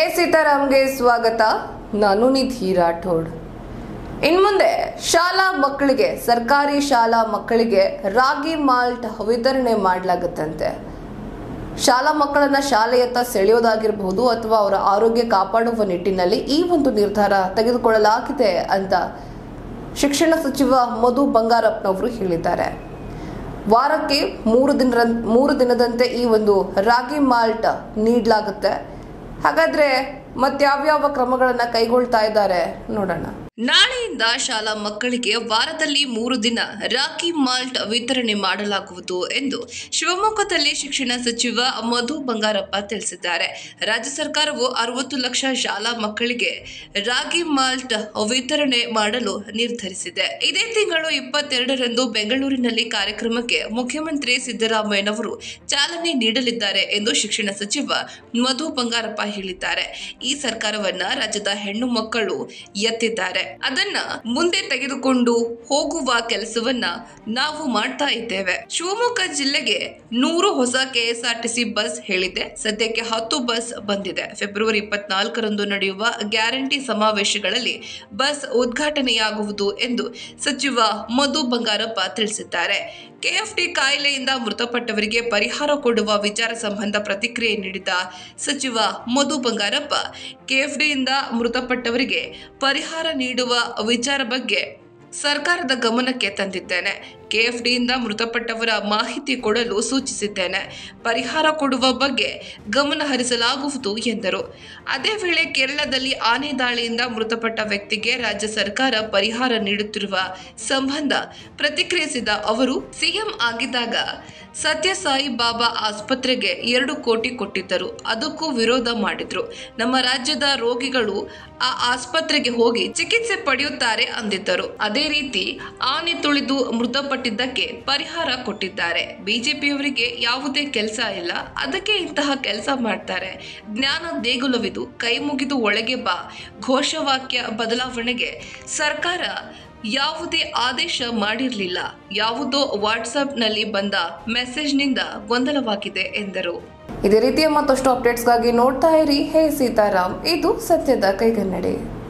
ಸೀತಾರಾಮ್ಗೆ ಸ್ವಾಗತ ನಾನು ನಿಧಿ ರಾಠೋಡ್ ಇನ್ಮುಂದೆ ಶಾಲಾ ಮಕ್ಕಳಿಗೆ ಸರ್ಕಾರಿ ಶಾಲಾ ಮಕ್ಕಳಿಗೆ ರಾಗಿ ಮಾಲ್ಟ್ ವಿತರಣೆ ಮಾಡಲಾಗುತ್ತಂತೆ ಶಾಲಾ ಮಕ್ಕಳನ್ನ ಶಾಲೆಯತ್ತ ಸೆಳೆಯೋದಾಗಿರಬಹುದು ಅಥವಾ ಅವರ ಆರೋಗ್ಯ ಕಾಪಾಡುವ ನಿಟ್ಟಿನಲ್ಲಿ ಈ ಒಂದು ನಿರ್ಧಾರ ತೆಗೆದುಕೊಳ್ಳಲಾಗಿದೆ ಅಂತ ಶಿಕ್ಷಣ ಸಚಿವ ಮಧು ಬಂಗಾರಪ್ಪನವರು ಹೇಳಿದ್ದಾರೆ ವಾರಕ್ಕೆ ಮೂರು ದಿನ ಮೂರು ದಿನದಂತೆ ಈ ಒಂದು ರಾಗಿ ಮಾಲ್ಟ್ ನೀಡಲಾಗುತ್ತೆ ಹಾಗಾದ್ರೆ ಮತ್ಯಾವ್ಯಾವ ಕ್ರಮಗಳನ್ನ ಕೈಗೊಳ್ತಾ ಇದ್ದಾರೆ ನೋಡೋಣ ನಾಳೆಯಿಂದ ಶಾಲಾ ಮಕ್ಕಳಿಗೆ ವಾರದಲ್ಲಿ ಮೂರು ದಿನ ರಾಗಿ ಮಾಲ್ಟ್ ವಿತರಣೆ ಮಾಡಲಾಗುವುದು ಎಂದು ಶಿವಮೊಗ್ಗದಲ್ಲಿ ಶಿಕ್ಷಣ ಸಚಿವ ಮಧು ಬಂಗಾರಪ್ಪ ತಿಳಿಸಿದ್ದಾರೆ ರಾಜ್ಯ ಸರ್ಕಾರವು ಅರವತ್ತು ಲಕ್ಷ ಶಾಲಾ ಮಕ್ಕಳಿಗೆ ರಾಗಿ ಮಾಲ್ಟ್ ವಿತರಣೆ ಮಾಡಲು ನಿರ್ಧರಿಸಿದೆ ಇದೇ ತಿಂಗಳು ಇಪ್ಪತ್ತೆರಡರಂದು ಬೆಂಗಳೂರಿನಲ್ಲಿ ಕಾರ್ಯಕ್ರಮಕ್ಕೆ ಮುಖ್ಯಮಂತ್ರಿ ಸಿದ್ದರಾಮಯ್ಯನವರು ಚಾಲನೆ ನೀಡಲಿದ್ದಾರೆ ಎಂದು ಶಿಕ್ಷಣ ಸಚಿವ ಮಧು ಬಂಗಾರಪ್ಪ ಹೇಳಿದ್ದಾರೆ ಈ ಸರ್ಕಾರವನ್ನ ರಾಜ್ಯದ ಹೆಣ್ಣು ಮಕ್ಕಳು ಎತ್ತಿದ್ದಾರೆ ಅದನ್ನ ಮುಂದೆ ತೆಗೆದುಕೊಂಡು ಹೋಗುವ ಕೆಲಸವನ್ನ ನಾವು ಮಾಡ್ತಾ ಇದ್ದೇವೆ ಶಿವಮೊಗ್ಗ ಜಿಲ್ಲೆಗೆ ನೂರು ಹೊಸ ಕೆಎಸ್ಆರ್ಟಿಸಿ ಬಸ್ ಹೇಳಿದೆ ಸದ್ಯಕ್ಕೆ ಹತ್ತು ಬಸ್ ಬಂದಿದೆ ಫೆಬ್ರವರಿ ಇಪ್ಪತ್ನಾಲ್ಕರಂದು ನಡೆಯುವ ಗ್ಯಾರಂಟಿ ಸಮಾವೇಶಗಳಲ್ಲಿ ಬಸ್ ಉದ್ಘಾಟನೆಯಾಗುವುದು ಎಂದು ಸಚಿವ ಮಧು ಬಂಗಾರಪ್ಪ ತಿಳಿಸಿದ್ದಾರೆ ಕೆಎಫ್ಡಿ ಕಾಯಿಲೆಯಿಂದ ಮೃತಪಟ್ಟವರಿಗೆ ಪರಿಹಾರ ಕೊಡುವ ವಿಚಾರ ಸಂಬಂಧ ಪ್ರತಿಕ್ರಿಯೆ ನೀಡಿದ ಸಚಿವ ಮಧು ಬಂಗಾರಪ್ಪ ಕೆಎಫ್ಡಿಯಿಂದ ಮೃತಪಟ್ಟವರಿಗೆ ಪರಿಹಾರ ನೀಡುವ ವಿಚಾರ ಬಗ್ಗೆ ಸರ್ಕಾರದ ಗಮನಕ್ಕೆ ತಂದಿದ್ದೇನೆ ಕೆಎಫ್ಡಿಯಿಂದ ಮೃತಪಟ್ಟವರ ಮಾಹಿತಿ ಕೊಡಲು ಸೂಚಿಸಿದ್ದೇನೆ ಪರಿಹಾರ ಕೊಡುವ ಬಗ್ಗೆ ಗಮನ ಹರಿಸಲಾಗುವುದು ಎಂದರು ಅದೇ ವೇಳೆ ಕೇರಳದಲ್ಲಿ ಆನೆ ದಾಳಿಯಿಂದ ಮೃತಪಟ್ಟ ವ್ಯಕ್ತಿಗೆ ರಾಜ್ಯ ಸರ್ಕಾರ ಪರಿಹಾರ ನೀಡುತ್ತಿರುವ ಸಂಬಂಧ ಪ್ರತಿಕ್ರಿಯಿಸಿದ ಅವರು ಸಿಎಂ ಆಗಿದ್ದಾಗ ಸತ್ಯಸಾಯಿ ಬಾಬಾ ಆಸ್ಪತ್ರೆಗೆ ಎರಡು ಕೋಟಿ ಕೊಟ್ಟಿದ್ದರು ಅದಕ್ಕೂ ವಿರೋಧ ಮಾಡಿದ್ರು ನಮ್ಮ ರಾಜ್ಯದ ರೋಗಿಗಳು ಆ ಆಸ್ಪತ್ರೆಗೆ ಹೋಗಿ ಚಿಕಿತ್ಸೆ ಪಡೆಯುತ್ತಾರೆ ಅಂದಿದ್ದರು ಅದೇ ರೀತಿ ಆನೆ ತುಳಿದು ಮೃತಪಟ್ಟಿದ್ದಕ್ಕೆ ಪರಿಹಾರ ಕೊಟ್ಟಿದ್ದಾರೆ ಬಿಜೆಪಿಯವರಿಗೆ ಯಾವುದೇ ಕೆಲಸ ಇಲ್ಲ ಅದಕ್ಕೆ ಇಂತಹ ಕೆಲಸ ಮಾಡ್ತಾರೆ ಜ್ಞಾನ ದೇಗುಲವಿದು ಕೈ ಮುಗಿದು ಒಳಗೆ ಬಾ ಘೋಷವಾಕ್ಯ ಬದಲಾವಣೆಗೆ ಸರ್ಕಾರ ಯಾವುದೇ ಆದೇಶ ಮಾಡಿರಲಿಲ್ಲ ಯಾವುದೋ ವಾಟ್ಸಪ್ನಲ್ಲಿ ಬಂದ ಮೆಸೇಜ್ನಿಂದ ಗೊಂದಲವಾಗಿದೆ ಎಂದರು ಇದೇ ರೀತಿಯ ಮತ್ತಷ್ಟು ಅಪ್ಡೇಟ್ಸ್ಗಾಗಿ ನೋಡ್ತಾ ಇರಿ ಹೇ ಸೀತಾರಾಮ್ ಇದು ಸತ್ಯದ ಕೈಗನ್ನಡಿ